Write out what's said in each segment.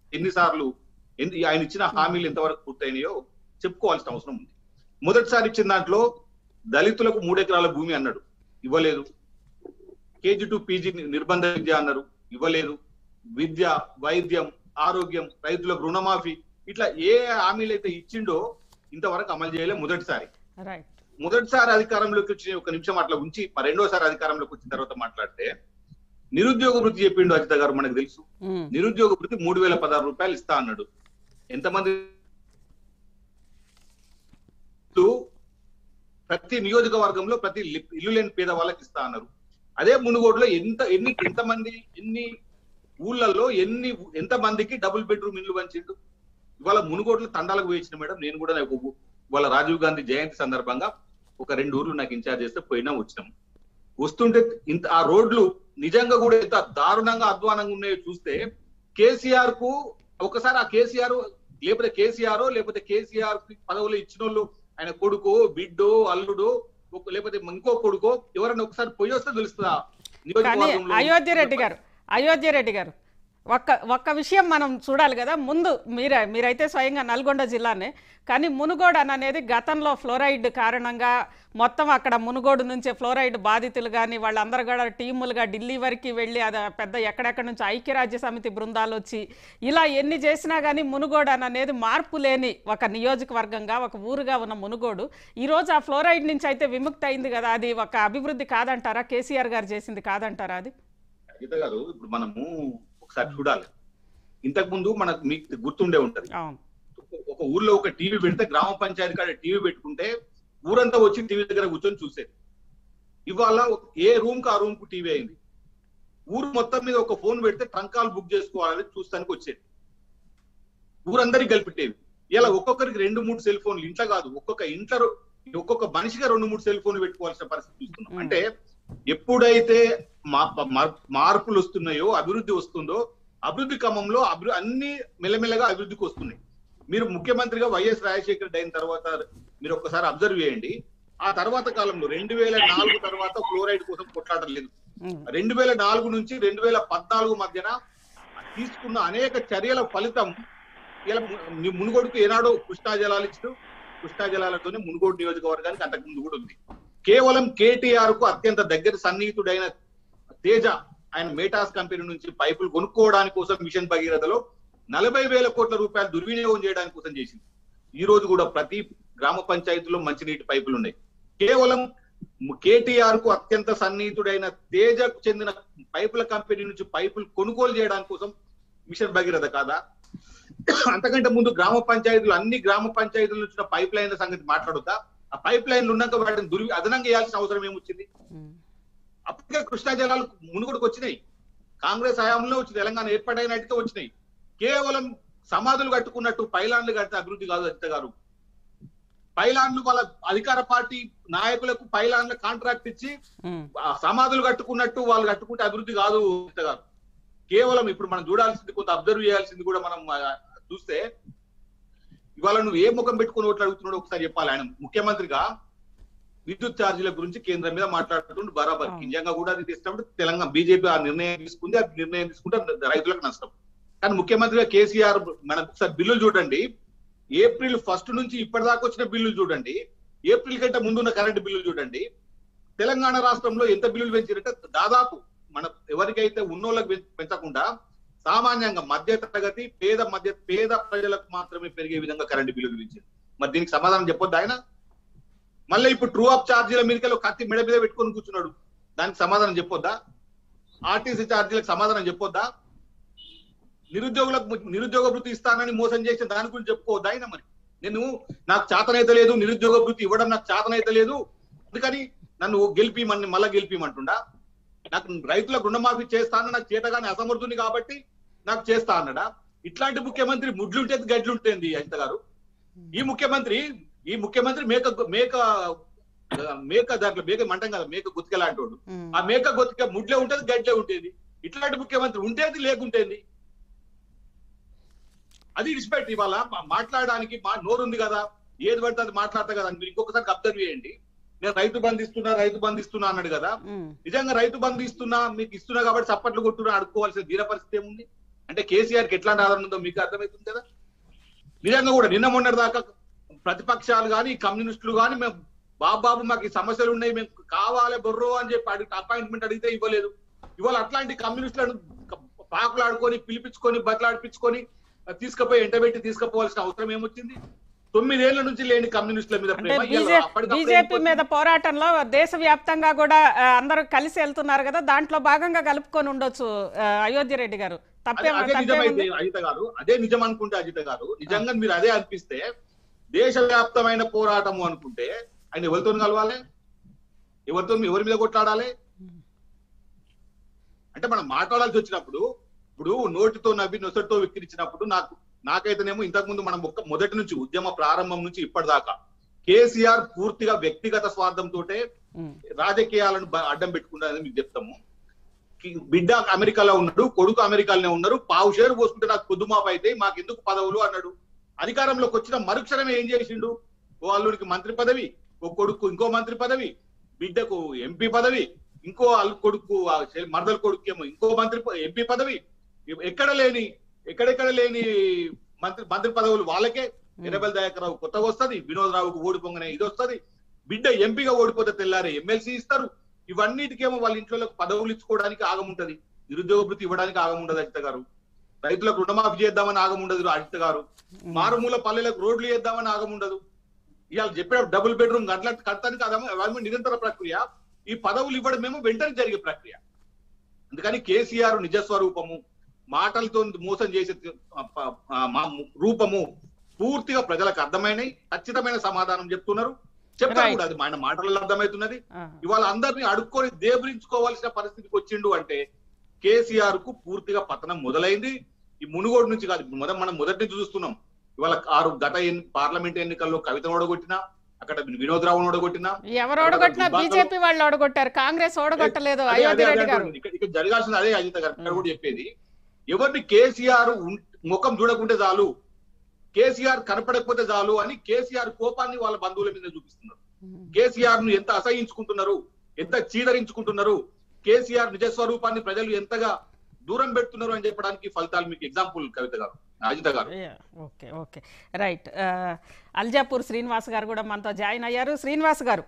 ఎన్నిసార్లు ఎన్ని- ఆయన ఇచ్చిన హామీలు ఎంతవరకు పూర్తయినాయో చెప్పుకోవాల్సిన అవసరం ఉంది మొదటిసారి ఇచ్చిన దాంట్లో దళితులకు మూడు ఎకరాల భూమి అన్నాడు ఇవ్వలేదు కేజీ టు పీజీ నిర్బంధ విద్య అన్నారు ఇవ్వలేదు విద్య వైద్యం ఆరోగ్యం రైతులకు రుణమాఫీ ఇట్లా ఏ హామీలు అయితే ఇచ్చిండో ఇంతవరకు అమలు చేయలేదు మొదటిసారి రైట్ మొదటిసారి అధికారంలోకి వచ్చి ఒక నిమిషం అట్లా ఉంచి మరి రెండోసారి అధికారంలోకి వచ్చిన తర్వాత మాట్లాడితే నిరుద్యోగ వృత్తి చెప్పిండు అజిత గారు మనకు తెలుసు నిరుద్యోగ వృత్తి మూడు వేల పదహారు రూపాయలు ఇస్తా అన్నాడు ఎంతమంది ప్రతి నియోజకవర్గంలో ప్రతి లి- ఇల్లు లేని పేద వాళ్ళకి ఇస్తా అన్నారు అదే మునుగోడులో ఎంత ఎన్ని ఎంతమంది ఎన్ని ఊళ్ళల్లో ఎన్ని ఎంత మందికి డబుల్ బెడ్రూమ్ ఇల్లు పంచిండు ఇవాళ మునుగోడులో తండాలకు వేయించిన మేడం నేను కూడా నాకు ఒక- ఇవాళ రాజీవ్ గాంధీ జయంతి సందర్భంగా ఒక రెండు ఊర్లు నాకు ఇన్ఛార్జ్ చేస్తే పోయినా వచ్చినాం వస్తుంటే ఇంత ఆ రోడ్లు నిజంగా కూడా ఎంత దారుణంగా అధ్వానంగా ఉన్నాయో చూస్తే కేసీఆర్ కు ఒకసారి ఆ కేసీఆర్ లేకపోతే కేసీఆర్ లేకపోతే కేసీఆర్ కి పదవులు ఇచ్చిన వాళ్ళు ఆయన కొడుకో బిడ్డో అల్లుడో ఒక- లేకపోతే ఇంకో కొడుకో ఎవరైనా ఒకసారి పోయి వస్తే తెలుస్తుందా కానీ నియోజకవర్గంలో అయోధ్య రెడ్డి గారు అయోధ్య రెడ్డి గారు ఒక్క ఒక్క విషయం మనం చూడాలి కదా ముందు మీరే మీరైతే స్వయంగా నల్గొండ జిల్లానే కానీ మునుగోడు అని అనేది గతంలో ఫ్లోరైడ్ కారణంగా మొత్తం అక్కడ మునుగోడు నుంచి ఫ్లోరైడ్ బాధితులు కానీ వాళ్ళందరూ కూడా టీములుగా ఢిల్లీ వరకు వెళ్ళి అది పెద్ద ఎక్కడెక్కడ నుంచి ఐక్యరాజ్య సమితి బృందాలు వచ్చి ఇలా ఎన్ని చేసినా కానీ మునుగోడు అని అనేది మార్పు లేని ఒక నియోజకవర్గంగా ఒక ఊరుగా ఉన్న మునుగోడు ఈరోజు ఆ ఫ్లోరైడ్ నుంచి అయితే విముక్తి అయింది కదా అది ఒక అభివృద్ధి కాదంటారా కేసీఆర్ గారు చేసింది కాదంటారా అది గీత గారు ఇప్పుడు మనము ఒకసారి చూడాలి ఇంతకు ముందు మనకు మీకు గుర్తుండే ఉంటది అవును ఒక ఊర్లో ఒక టీవీ పెడితే గ్రామ పంచాయతీ కాడ టీవీ పెట్టుకుంటే ఊరంతా వచ్చి టీవీ దగ్గర కూర్చొని చూసేది ఇవాళ ఏ రూమ్ కు ఆ రూమ్ కు టీవీ అయింది ఊరు మొత్తం మీద ఒక ఫోన్ పెడితే ట్రంకాలు బుక్ చేసుకోవాలని చూస్తానికి వచ్చేది ఊరందరికి కలిపిట్టేవి ఇలా ఒక్కొక్కరికి రెండు మూడు సెల్ ఫోన్లు ఇంట్లో కాదు ఒక్కొక్క ఇంట్లో ఒక్కొక్క మనిషిగా రెండు మూడు సెల్ ఫోన్లు పెట్టుకోవాల్సిన పరిస్థితి చూస్తున్నాం Hmm. అంటే ఎప్పుడైతే మా- మా- మార్పులు వస్తున్నాయో అభివృద్ధి వస్తుందో అభివృద్ధి క్రమంలో అభివృ అన్ని మెల్లమెల్లగా అభివృద్ధికి వస్తున్నాయి మీరు ముఖ్యమంత్రిగా వైఎస్ రాజశేఖర రెడ్డి అయిన తర్వాత మీరు ఒక్కసారి అబ్జర్వ్ చేయండి ఆ తర్వాత కాలంలో రెండు వేల నాలుగు తర్వాత ఫ్లోరైడ్ కోసం కొట్లాడడం లేదు ఉమ్. రెండు వేల నాలుగు నుంచి రెండు వేల పద్నాలుగు మధ్యన తీసుకున్న అనేక చర్యల ఫలితం ఇలా ము- మునుగోడుకు ఏనాడో కృష్ణా జలాలు ఇచ్చిన కృష్ణా జలాలతోనే మునుగోడు నియోజకవర్గానికి అంతకుముందు కూడా ఉంది కేవలం కేటీఆర్ కు అత్యంత దగ్గర సన్నిహితుడైన తేజ ఆయన మేటాస్ కంపెనీ నుంచి పైపులు కొనుక్కోవడానికి కోసం మిషన్ భగీరథలో నలభై వేల కోట్ల రూపాయలు దుర్వినియోగం చేయడానికి కోసం చేసింది ఈ రోజు కూడా ప్రతి గ్రామ పంచాయతీలో మంచినీటి పైపులు ఉన్నాయి కేవలం కేటీఆర్ కు అత్యంత సన్నిహితుడైన తేజకు చెందిన పైపుల కంపెనీ నుంచి పైపులు కొనుగోలు చేయడానికి కోసం మిషన్ భగీరథ కాదా అంతకంటే ముందు గ్రామ పంచాయతీలు అన్ని గ్రామ పంచాయతీల నుంచి పైప్ లైన్ల సంగతి మాట్లాడుతా ఆ పైప్ లైన్లు ఉన్నాక వాటిని దుర్వి అదనంగా వేయాల్సిన అవసరం ఏమొచ్చింది ఉమ్. అప్పటికే కృష్ణా జలాలు మునుగోడుకు వచ్చినాయి కాంగ్రెస్ హయాంలో వచ్చి తెలంగాణ ఏర్పాటైనట్టుగా వచ్చినాయి కేవలం సమాధులు కట్టుకున్నట్టు పైలాన్లు కడితే అభివృద్ధి కాదు అజిత గారు పైలాన్లు వాళ్ళ అధికార పార్టీ నాయకులకు పైలాన్ల కాంట్రాక్ట్ ఇచ్చి ఉమ్. ఆ సమాధులు కట్టుకున్నట్టు వాళ్ళు కట్టుకుంటే అభివృద్ధి కాదు అజిత గారు కేవలం ఇప్పుడు మనం చూడాల్సింది కొంత అబ్జర్వ్ చేయాల్సింది కూడా మనం ఆ, చూస్తే ఇవాళ నువ్వు ఏ ముఖం పెట్టుకుని ఓట్లు అడుగుతున్నాడు ఒకసారి చెప్పాలి ఆయన ముఖ్యమంత్రిగా విద్యుత్ ఛార్జీల గురించి కేంద్రం మీద మాట్లాడుతుంటే బరాబర్ అవును. నిజంగా కూడా అది తెచ్చినప్పుడు తెలంగాణ బీజేపీ ఆ నిర్ణయం తీసుకుంది ఆ నిర్ణయం తీసుకుంటే రైతులకు నష్టం కానీ ముఖ్యమంత్రిగా కేసీఆర్ మన ఒకసారి బిల్లులు చూడండి ఏప్రిల్ ఫస్ట్ నుంచి ఇప్పటిదాకా వచ్చిన బిల్లులు చూడండి ఏప్రిల్ కంటే ముందున్న కరెంట్ బిల్లులు చూడండి తెలంగాణ రాష్ట్రంలో ఎంత బిల్లులు పెంచారంటే దాదాపు మన ఎవరికైతే ఉన్నోళ్ళకి పెం- పెంచకుండా సామాన్యంగా మధ్య తరగతి పేద మధ్య పేద ప్రజలకు మాత్రమే పెరిగే విధంగా కరెంట్ బిల్లులు పెంచారు మరి దీనికి సమాధానం చెప్పొద్దు ఆయన మళ్ళీ ఇప్పుడు ట్రూ అప్ ఛార్జీల మీదకి కత్తి మెడ మీద పెట్టుకొని కూర్చున్నాడు దానికి సమాధానం చెప్పొద్దా ఆర్టీసీ ఛార్జీలకు సమాధానం చెప్పొద్దా నిరుద్యోగులకు నిరుద్యోగ వృత్తి ఇస్తానని మోసం చేసిన దాని గురించి చెప్పుకోవద్దా ఆయన మరి నేను నాకు చేతనైతే లేదు నిరుద్యోగ వృత్తి ఇవ్వడం నాకు చేతనైతే లేదు అందుకని నన్ను గెలిపిమని మళ్ళా గెలిపిమంటుండా నాకు రైతులకు రుణమాఫీ చేస్తానని నాకు చేతగానే అసమర్థుని కాబట్టి నాకు చేస్తా అన్నాడా ఇట్లాంటి ముఖ్యమంత్రి ముడ్లుంటేది గడ్లుంటేంది అజిత గారు ఈ ముఖ్యమంత్రి ఈ ముఖ్యమంత్రి మేక మేక మేక దాంట్లో మేక మంటం కదా మేక గుతికలాంటోడు ఉమ్. ఆ మేక గొతిక ముడ్లే ఉంటది గడ్లే ఉంటేది ఇట్లాంటి ముఖ్యమంత్రి ఉంటేది లేకుంటేంది అది రిస్పెక్ట్ ఇవాళ మా- మాట్లాడడానికి మా నోరుంది కదా ఏది పడితే అది మాట్లాడతా కదా అని మీరు ఇంకొకసారి అబ్జర్వ్ చేయండి నేను రైతు బంధు ఇస్తున్నా రైతు బంధు ఇస్తున్నా అన్నాడు కదా ఉమ్. నిజంగా రైతు బంధు ఇస్తున్నా మీకు ఇస్తున్నా కాబట్టి చప్పట్లు కొట్టున్నా అడుక్కోవాల్సిన దీన పరిస్థితి ఏముంది అంటే కేసీఆర్ కి ఎట్లాంటి ఆధారం ఉందో మీకు అర్థమవుతుంది కదా నిజంగా కూడా నిన్న మొన్నటి దాకా ప్రతిపక్షాలు కానీ కమ్యూనిస్టులు కానీ మేము బాబు బాబు మాకు ఈ సమస్యలు ఉన్నాయి మేము కావాలి బొర్రో అని చెప్పి అడిగి అపాయింట్మెంట్ అడిగితే ఇవ్వలేదు ఇవాళ అట్లాంటి కమ్యూనిస్టులను పాకులు ఆడుకొని పిలిపించుకొని బతలాడిపించుకొని తీసుకుపోయి ఎంటబెట్టి తీసుకుపోవాల్సిన అవసరం ఏమొచ్చింది తొమ్మిదేళ్ల నుంచి లేని కమ్యూనిస్టుల మీద అంటే ప్రేమ ఇవాళ బీజే అప్పటికప్పుడే బీజేపీ ఎందుకు మీద పోరాటంలో దేశవ్యాప్తంగా కూడా ఆ, అందరూ కలిసి వెళ్తున్నారు కదా దాంట్లో భాగంగా కలుపుకొని ఉండొచ్చు ఆ, అయోధ్య రెడ్డి గారు తప్పే అదే- అదే నిజమైతే అజిత గారు అదే నిజం అనుకుంటే అజిత గారు నిజంగా మీరు అదే అనిపిస్తే దేశవ్యాప్తమైన పోరాటము అనుకుంటే ఆయన ఎవరితో కలవాలి ఎవరితో ఎవరి మీద కొట్లాడాలి అంటే మనం మాట్లాడాల్సి వచ్చినప్పుడు ఇప్పుడు నోటితో నవ్వి నొసటితో విక్కిరించినప్పుడు నాకు నాకైతేనేమో ఇంతకు ముందు మనం ఒక్క మొదటి నుంచి ఉద్యమ ప్రారంభం నుంచి ఇప్పటిదాకా కేసీఆర్ పూర్తిగా వ్యక్తిగత స్వార్థంతో ఉమ్, రాజకీయాలను బ- అడ్డం పెట్టుకుంటారని మీకు చెప్తాము కి- బిడ్డ అమెరికాలో ఉన్నాడు కొడుకు అమెరికాలోనే ఉన్నారు పావు షేరు పోసుకుంటే నాకు పొద్దుమాపు అయితే మాకు ఎందుకు పదవులు అన్నాడు అధికారంలోకి వచ్చిన మరుక్షణమే ఏం చేసిండు ఓ అల్లుడికి మంత్రి పదవి ఓ కొడుకు ఇంకో మంత్రి పదవి బిడ్డకు ఎంపీ పదవి ఇంకో అల్లు కొడుకు ఆ చె- మరదల కొడుకు ఏమో ఇంకో మంత్రి ప- ఎంపీ పదవి ఎ- ఎక్కడ లేని ఎక్కడెక్కడ లేని మంత్రి మంత్రి పదవులు వాళ్ళకే ఎర్రబెల్ దయాకర్ రావు కొత్తగా వస్తది వినోద్ రావుకు ఓడిపోగానే ఇది వస్తది బిడ్డ ఎంపీగా ఓడిపోతే తెల్లారే ఎమ్మెల్సీ ఇస్తారు ఇవన్నిటికేమో వాళ్ళ ఇంట్లో పదవులు ఇచ్చుకోవడానికి ఆగం ఉంటది నిరుద్యోగ భృతి ఇవ్వడానికి ఆగం ఉండదు అజిత గారు రైతులకు రుణమాఫీ చేద్దామని ఆగం ఉండదు అజిత గారు మారుమూల పల్లెలకు రోడ్లు వేద్దామని ఆగం ఉండదు ఇవాళ చెప్పే డబుల్ బెడ్రూమ్ గట్ల కడతానికి అదమో నిరంతర ప్రక్రియ ఈ పదవులు ఇవ్వడం మేము వెంటనే జరిగే ప్రక్రియ అందుకని కేసీఆర్ నిజస్వరూపము మాటలతో మోసం చేసే ఆ, ప- ఆ, మా రూపము పూర్తిగా ప్రజలకు అర్థమైనవి ఖచ్చితమైన సమాధానం చెప్తున్నారు చెప్తారు Right. కూడా అది ఆయన మాటలలో అర్థమవుతున్నది ఆ, ఇవాళ అందరినీ అడుక్కొని దేబరించుకోవాల్సిన పరిస్థితికి వచ్చిండు అంటే కేసీఆర్ కు పూర్తిగా పతనం మొదలైంది ఈ మునుగోడు నుంచి కాదు మొద మనం మొదటి నుంచి చూస్తున్నాం ఇవాళ ఆరు గత ఎన్ని పార్లమెంట్ ఎన్నికల్లో కవితను ఓడగొట్టినా అక్కడ వినోద్ రావును ఓడగొట్టినా ఎవరు ఓడగొట్టినా దుబ్బాకలో- బీజేపీ వాళ్ళు ఓడగొట్టారు కాంగ్రెస్ ఓడగొట్టలేదు అదే- అదే- అయోధ్య అదే రెడ్డి గారు అంటున్నాను. ఇక్కడ ఇక్కడ జరగాల్సింది అదే అజిత గారు ఇక్కడ కూడా చెప్పేది ఎవరిని కేసీఆర్ ఉన్- ముఖం చూడకుంటే చాలు కేసీఆర్ కనపడకపోతే చాలు అని కేసీఆర్ కోపాన్ని వాళ్ళ బంధువుల మీద చూపిస్తున్నారు కేసీఆర్ ను ఎంత అసహించుకుంటున్నారు ఎంత చీదరించుకుంటున్నారు కేసీఆర్ నిజస్వరూపాన్ని ప్రజలు ఎంతగా దూరం పెడుతున్నారు అని చెప్పడానికి ఫలితాలు మీకు ఎగ్జాంపుల్ కవిత గారు అజిత గారు okay okay right Aljapur Srinivas గారు కూడా మనతో జాయిన్ అయ్యారు శ్రీనివాస్ గారు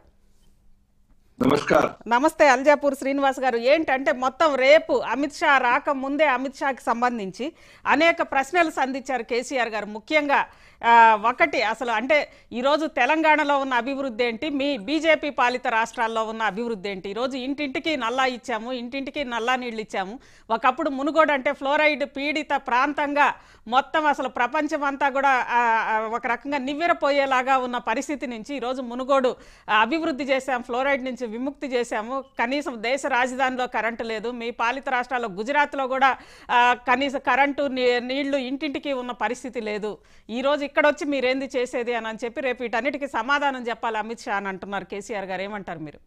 నమస్కారం నమస్తే అల్జాపూర్ శ్రీనివాస్ గారు ఏంటంటే మొత్తం రేపు అమిత్ షా రాక ముందే అమిత్ షాకి సంబంధించి అనేక ప్రశ్నలు సంధించారు కేసీఆర్ గారు ముఖ్యంగా ఆ, ఒకటి అసలు అంటే ఈరోజు తెలంగాణలో ఉన్న అభివృద్ధి ఏంటి మీ బీజేపీ పాలిత రాష్ట్రాల్లో ఉన్న అభివృద్ధి ఏంటి ఈరోజు ఇంటింటికి నల్లా ఇచ్చాము ఇంటింటికి నల్లా నీళ్ళు ఇచ్చాము ఒకప్పుడు మునుగోడు అంటే ఫ్లోరైడ్ పీడిత ప్రాంతంగా మొత్తం అసలు ప్రపంచం అంతా కూడా ఆ, ఆ, ఒక రకంగా నివ్వెరపోయేలాగా ఉన్న పరిస్థితి నుంచి ఈరోజు మునుగోడు ఆ, అభివృద్ధి చేశాం ఫ్లోరైడ్ నుంచి విముక్తి చేశాము కనీసం దేశ రాజధానిలో కరెంటు లేదు మీ పాలిత రాష్ట్రాల్లో గుజరాత్లో కూడా ఆ, కనీసం కరెంటు నీ- నీళ్లు ఇంటింటికి ఉన్న పరిస్థితి లేదు ఈ రోజు ఇక్కడ వచ్చి మీరేంది చేసేది అని అని చెప్పి రేపు వీటన్నిటికీ సమాధానం చెప్పాలి అమిత్ షా అని అంటున్నారు కేసీఆర్ గారు ఏమంటారు మీరు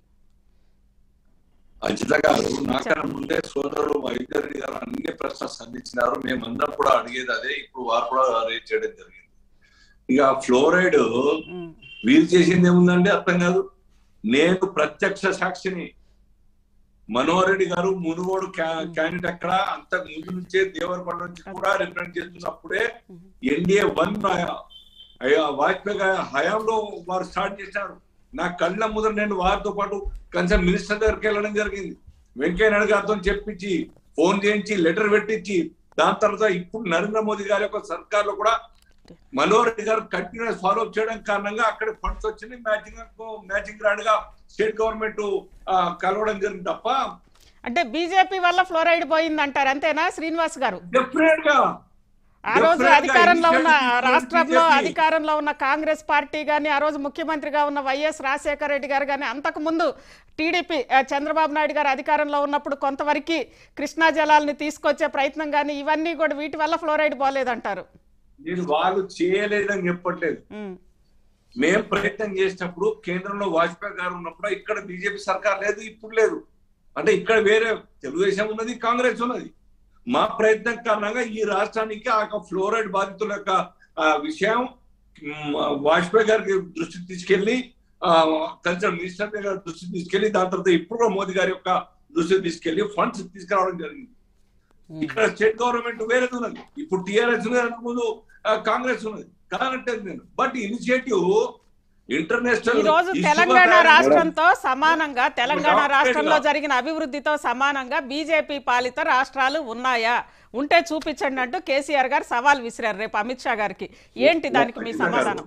అజిత గారు నాకన్నా ముందే సోదరులు వైద్యరెడ్డి గారు అన్ని ప్రశ్నలు సంధించినారు మేమందరం కూడా అడిగేది అదే ఇప్పుడు వారు కూడా రేట్ చేయడం జరిగింది ఇక ఫ్లోరైడ్ ఉమ్, వీరు చేసింది ఏముందండి అర్థం కాదు నేను ప్రత్యక్ష సాక్షిని మనోహర్ రెడ్డి గారు మునుగోడు క్యాండిడేట్ ఎక్కడ అంతకు ముందు నుంచే దేవరకొండ నుంచి కూడా రిప్రజెంట్ చేస్తున్నప్పుడే ఎన్డీఏ వన్ వాజ్పేయి గారి హయాంలో వారు స్టార్ట్ చేశారు నా కళ్ళ ముందర నేను వారితో పాటు కన్సర్న్ మినిస్టర్ దగ్గరికి వెళ్ళడం జరిగింది వెంకయ్య నాయుడు గారితో చెప్పించి ఫోన్ చేయించి లెటర్ పెట్టించి దాని తర్వాత ఇప్పుడు నరేంద్ర మోదీ గారి యొక్క సర్కార్ లో కూడా మనోహర్ రెడ్డి గారు కంటిన్యూస్ ఫాలో అప్ చేయడం కారణంగా అక్కడ ఫండ్స్ వచ్చినాయి మ్యాచింగ్ మ్యాచింగ్ గ్రాండ్ గా స్టేట్ గవర్నమెంట్ కలవడం జరిగింది తప్ప అంటే బీజేపీ వల్ల ఫ్లోరైడ్ పోయింది అంటారు అంతేనా శ్రీనివాస్ గారు డెఫినెట్ గా ఆ రోజు Definitely గా అధికారంలో ఉన్న initiative రాష్ట్రంలో BJP. అధికారంలో ఉన్న కాంగ్రెస్ పార్టీ కానీ ఆ రోజు ముఖ్యమంత్రిగా ఉన్న వైఎస్ రాజశేఖర రెడ్డి గారు కానీ అంతకు ముందు టీడీపీ ఆ, చంద్రబాబు నాయుడు గారు అధికారంలో ఉన్నప్పుడు కొంతవరకు కృష్ణా జలాల్ని తీసుకొచ్చే ప్రయత్నం కానీ ఇవన్నీ కూడా వీటి వల్ల ఫ్లోరైడ్ పోలేదంటారు నేను వాళ్ళు చేయలేదని చెప్పట్లేదు ఉమ్, మేం ప్రయత్నం చేసినప్పుడు కేంద్రంలో వాజ్పేయి గారు ఉన్నప్పుడు ఇక్కడ బీజేపీ సర్కార్ లేదు ఇప్పుడు లేదు అంటే ఇక్కడ వేరే తెలుగుదేశం ఉన్నది కాంగ్రెస్ ఉన్నది మా ప్రయత్నం కారణంగా ఈ రాష్ట్రానికి ఆ యొక్క ఫ్లోరైడ్ బాధితుల యొక్క ఆ, విషయం మ్, వాజ్పేయి గారికి దృష్టికి తీసుకెళ్లి కల్చర్ మినిస్టర్ గారి దృష్టికి తీసుకెళ్లి దాని తర్వాత ఇప్పుడు కూడా మోదీ గారి యొక్క దృష్టికి తీసుకెళ్లి ఫండ్స్ తీసుకురావడం జరిగింది ఇక్కడ స్టేట్ గవర్నమెంట్ వేరేది ఉన్నది ఇప్పుడు టిఆర్ఎస్ ముందు ఆ, కాంగ్రెస్ ఉన్నది కాదంటే నేను బట్ ఇనిషియేటివ్ ఇంటర్నేషనల్ ఈ రోజు తెలంగాణ రాష్ట్రంతో సమానంగా తెలంగాణ ఇప్పుడు రాష్ట్రంలో డాక్టరేట్గా- జరిగిన అభివృద్ధితో సమానంగా బీజేపీ పాలిత రాష్ట్రాలు ఉన్నాయా ఉంటే చూపించండి అంటూ కేసీఆర్ గారు సవాల్ విసిరారు రేపు అమిత్ షా గారికి ఏంటి దానికి మీ సమాధానం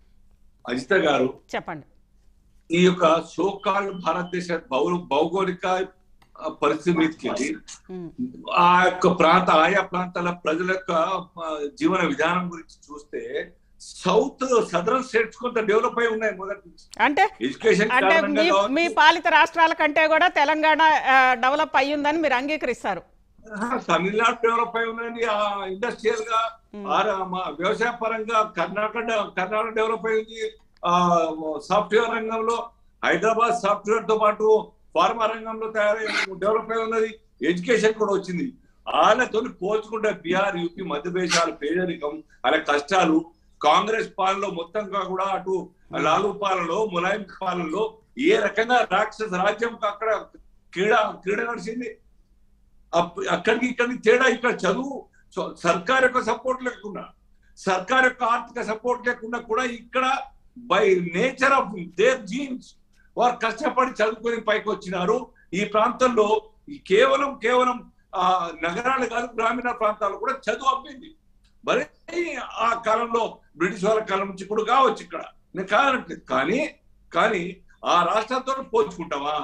అజిత గారు చెప్పండి ఈ యొక్క సోకాల్ భారతదేశ భౌ భౌగోళిక ఆ, పరిస్థితి మీదకి వెళ్ళి ఉమ్, ఆ యొక్క ప్రాంత ఆయా ప్రాంతాల ప్రజల యొక్క ఆ, జీవన విధానం గురించి చూస్తే సౌత్ సదరన్ స్టేట్స్ కొంత డెవలప్ అయి ఉన్నాయి మొదటి నుంచి అంటే ఎడ్యుకేషన్ అంటే కారణంగా మీ కావచ్చు. మీ పాలిత రాష్ట్రాల కంటే కూడా తెలంగాణ డెవలప్ అయ్యిందని మీరు అంగీకరిస్తారు ఆ, తమిళనాడు డెవలప్ అయి ఉందండి ఆ ఇండస్ట్రియల్ గా ఉమ్, ఆ ర- మా వ్యవసాయ పరంగా కర్ణాటక కర్ణాటక డెవలప్ అయింది ఆ సాఫ్ట్వేర్ రంగంలో హైదరాబాద్ సాఫ్ట్వేర్ తో పాటు ఫార్మా రంగంలో తయారై డెవలప్ అయి ఉన్నది ఎడ్యుకేషన్ కూడా వచ్చింది వాళ్ళతో పోల్చుకుంటే బీహార్ యూపీ మధ్యప్రదేశ్ పేదరికం వాళ్ళ కష్టాలు కాంగ్రెస్ పాలనలో మొత్తంగా కూడా అటు లాలు పాలనలో ములాయం పాలనలో ఏ రకంగా రాక్షస రాజ్యం అక్కడ క్రీడ క్రీడ నడిచింది అప్- అక్కడికి ఇక్కడికి తేడా ఇక్కడ చదువు సో సర్కార్ యొక్క సపోర్ట్ లేకుండా సర్కార్ యొక్క ఆర్థిక సపోర్ట్ లేకుండా కూడా ఇక్కడ by nature of their genes వారు కష్టపడి చదువుకొని పైకి వచ్చినారు ఈ ప్రాంతంలో ఈ కేవలం కేవలం ఆ నగరాలు కాదు గ్రామీణ ప్రాంతాలు కూడా చదువు అబ్బింది మరి ఆ కాలంలో బ్రిటిష్ వాళ్ళ కాలం నుంచి కూడా కావచ్చు ఇక్కడ నేను కాదనట్లేదు కానీ కానీ ఆ రాష్ట్రాలతో పోల్చుకుంటావా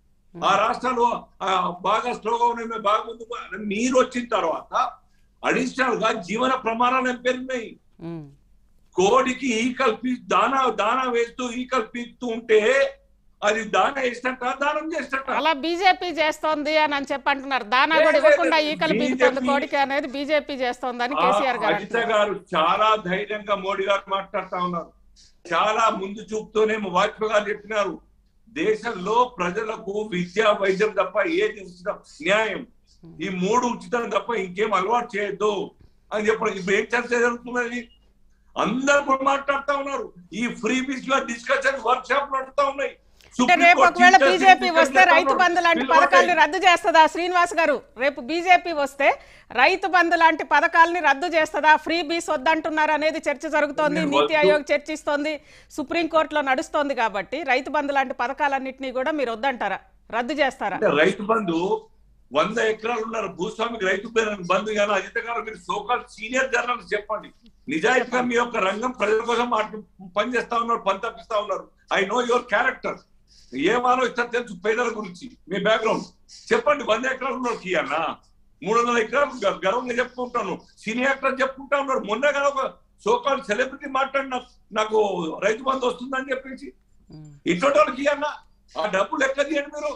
ఆ రాష్ట్రాలు ఆ, బాగా స్లోగా ఉన్నాయి మేము బాగా ముందు పో- మీరు వచ్చిన తర్వాత అడిషనల్ గా జీవన ప్రమాణాలు ఏం పెరిగినాయి ఉమ్. కోడికి ఈకలు పీ దానా దానా వేస్తూ ఈకలు పీకుతూ ఉంటే అది దానా వేసినట్ట దానం చేసినట్ట అలా బీజేపీ చేస్తోంది అని అని చెప్పి అంటున్నారు దానా లేదు, కూడా ఇవ్వకుండా లేదు. ఈకలు పీకుతోంది BJP కోడికి అనేది బీజేపీ చేస్తోందని ఆ, కేసీఆర్ గారు అజిత అంటున్నారు. గారు చాలా ధైర్యంగా మోడీ గారు మాట్లాడుతా ఉన్నారు చాలా ముందు చూపుతూనే వాజ్పేయి గారు చెప్పినారు దేశంలో ప్రజలకు విద్య వైద్యం తప్ప ఏది ఉచితం న్యాయం ఈ మూడు ఉచితం తప్ప ఇంకేం అలవాటు చేయొద్దు అని చెప్పడం ఇప్పుడు ఏం చర్చ జరుగుతున్నది అందరూ కూడా మాట్లాడుతా ఉన్నారు ఈ ఫ్రీ బీచ్ లో డిస్కషన్ వర్క్ షాప్ నడుస్తా ఉన్నాయి అంటే రేపు ఒకవేళ బీజేపీ వస్తే రైతు బంధు లాంటి పథకాలను రద్దు చేస్తుందా శ్రీనివాస్ గారు రేపు బీజేపీ వస్తే రైతు బంధు లాంటి పథకాలని రద్దు చేస్తుందా ఫ్రీ బీస్ వద్దంటున్నారు అనేది చర్చ జరుగుతోంది నేను నీతి వద్దు. ఆయోగ్ చర్చిస్తోంది సుప్రీంకోర్టులో నడుస్తోంది కాబట్టి రైతు బంధు లాంటి పథకాలన్నింటినీ కూడా మీరు వద్దంటారా రద్దు చేస్తారా అంటే రైతు బంధు వంద ఎకరాలు ఉన్నారు భూస్వామికి రైతు పేరు బంధు కానీ అజిత గారు మీరు సోకాల్ సీనియర్ జర్నలిస్ట్ చెప్పండి నిజాయితీగా మీ యొక్క రంగం ప్రజల కోసం మాట్లా- పనిచేస్తా ఉన్నారు పని తప్పిస్తా ఉన్నారు ఐ నో యువర్ క్యారెక్టర్ ఏం ఆలోచిస్తారు తెలుసు పేదల గురించి మీ బ్యాక్గ్రౌండ్ చెప్పండి వంద ఎకరాలు ఉన్నారు కీ అన్న మూడు వందల ఎకరాలు గ- గర్వంగా చెప్పుకుంటాను సీనియర్ యాక్టర్ చెప్పుకుంటా ఉన్నారు మొన్న కదా ఒక సోకాల్ సెలబ్రిటీ మాట్లాడి నాకు నాకు రైతు బంధు వస్తుందని చెప్పేసి ఇటువంటి వాళ్ళకి అన్న ఆ డబ్బులు ఎక్కడ తీయండి మీరు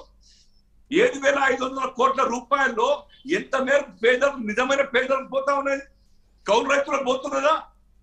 ఏడు వేల ఐదు వందల కోట్ల రూపాయల్లో ఎంత మేరకు పేదలు నిజమైన పేదలకు పోతా ఉన్నది కౌలు రైతులకు పోతున్నదా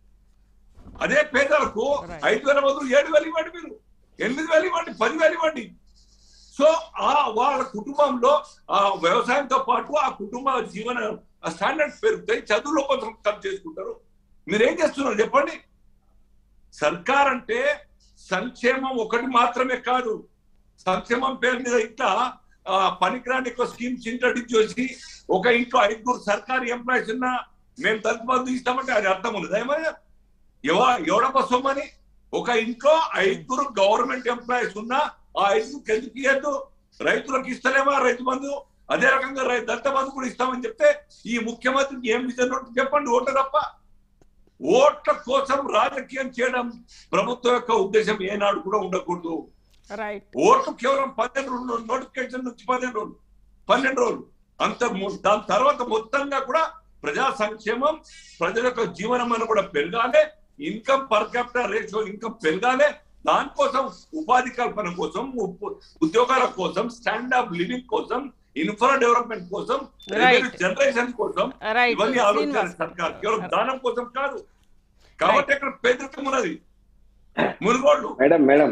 అదే పేదలకు Right. ఐదు వేల బదులు ఏడు వేలు ఇవ్వండి మీరు ఎనిమిది వేలు ఇవ్వండి పది వేలు ఇవ్వండి సో ఆ వాళ్ళ కుటుంబంలో ఆ వ్యవసాయంతో పాటు ఆ కుటుంబ జీవన స్టాండర్డ్స్ పెరుగుతాయి చదువులో కొంచెం ఖర్చు చేసుకుంటారు మీరేం చేస్తున్నారు చెప్పండి సర్కార్ అంటే సంక్షేమం ఒకటి మాత్రమే కాదు సంక్షేమం పేరు మీద ఇట్లా ఆ, పనికిరాని ఒక స్కీమ్స్ ఇంట్రడ్యూస్ చేసి ఒక ఇంట్లో ఐదుగురు సర్కారీ ఎంప్లాయీస్ ఉన్నా మేము తలుపు బంధు ఇస్తామంటే అది అర్థం ఉంది ఏమయ్యా ఎవ ఎవడప్ప సొమ్మని ఒక ఇంట్లో ఐదుగురు గవర్నమెంట్ ఎంప్లాయీస్ ఉన్నా ఆ ఐదుగురికి ఎందుకు ఇవ్వద్దు రైతులకు ఇస్తలేమా రైతు బంధు అదే రకంగా రై- దళిత బంధు కూడా ఇస్తామని చెప్తే ఈ ముఖ్యమంత్రికి ఏం విజన్ ఉంటుంది చెప్పండి ఓట్లు తప్ప ఓట్ల కోసం రాజకీయం చేయడం ప్రభుత్వం యొక్క ఉద్దేశం ఏనాడు కూడా ఉండకూడదు రైట్ ఓట్లు కేవలం పన్నెండు రోజులు నోటిఫికేషన్ నుంచి పన్నెండు రోజులు పన్నెండు రోజులు అంత మొ- దాని తర్వాత మొత్తంగా కూడా ప్రజా సంక్షేమం ప్రజల యొక్క జీవనం అని కూడా పెరగాలి income per capital ratio income పెరగాలి దానికోసం ఉపాధి కల్పన కోసం ఉప్- ఉద్యోగాల కోసం స్టాండ్ ఆఫ్ లివింగ్ కోసం ఇన్ఫ్రా డెవలప్మెంట్ కోసం Right. జనరేషన్ కోసం రైట్ ఇవన్నీ ఆలోచన శ్రీనివాస్ సర్కార్ కేవలం దానం కోసం కాదు కాబట్టి అక్కడ పేదరికం ఉన్నది మునుగోళ్ళు మేడం మేడం